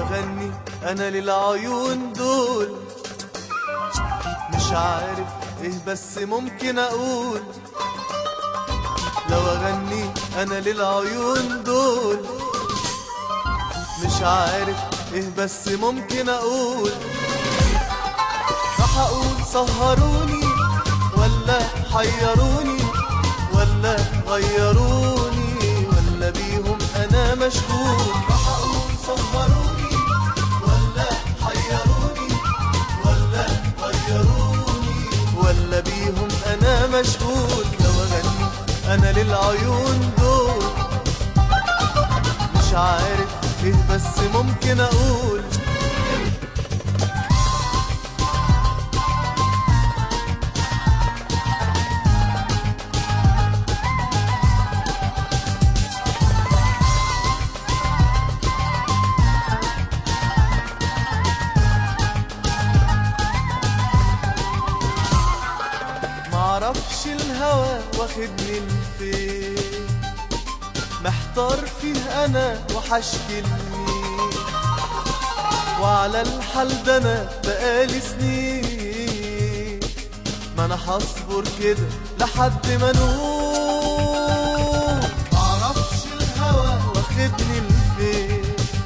اغني انا للعيون دول مش عارف ايه بس ممكن اقول لو اغني انا للعيون دول مش عارف ايه بس ممكن اقول راح اقول سهروني ولا حيروني ولا غيروني ولا بيهم انا مشغول راح اقول سهروني ولا حيروني ولا غيروني ولا بيهم انا مشغول لو اغني انا للعيون دول مش عارف ايه بس ممكن اقول معرفش الهوى واخدني لفين محتار فيه انا وحشكي لمين وعلى الحال ده انا بقالي سنين ما انا هصبر كده لحد ما نقول معرفش الهوى واخدني لفين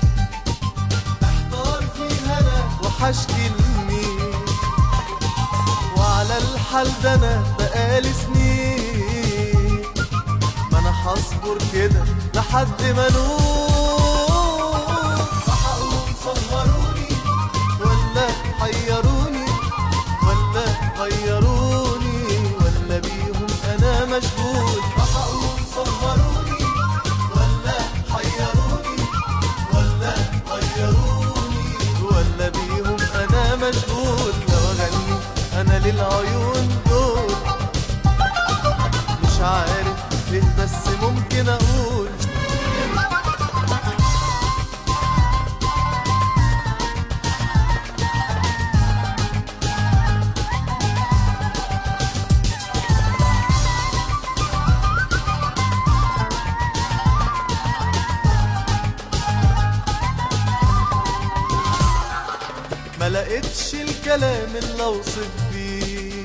محتار فيه انا وحشكي لمين وعلى الحال ده انا بقالي سنين ما انا هصبر كده لحد ما نقول راح اقول سهروني ولا حيروني ولا غيروني ولا بيهم انا مشغول راح اقول سهروني ولا حيروني ولا غيروني ولا بيهم انا مشغول لو اغني انا للعيون دول مش عارف ايه بس ممكن اقول ما لقيتش الكلام اللي اوصف بيه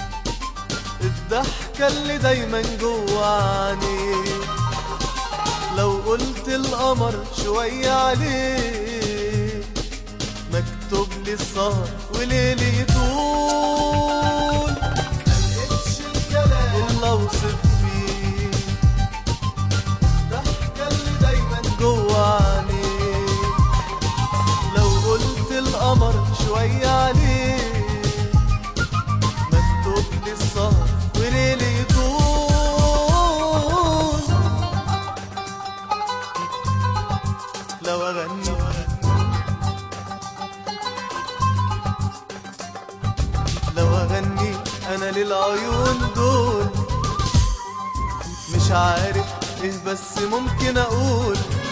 الضحكة اللي دايما جواني لو قلت القمر شوية عليه مكتوب لي السهر وليلي يطول ملقتش الكلام اللي اوصف بيه الضحكة اللي دايما جواني لو قلت القمر شوية عليه مكتوب لي السهر وليلي يطول لو اغني لو اغني انا للعيون دول مش عارف ايه بس ممكن اقول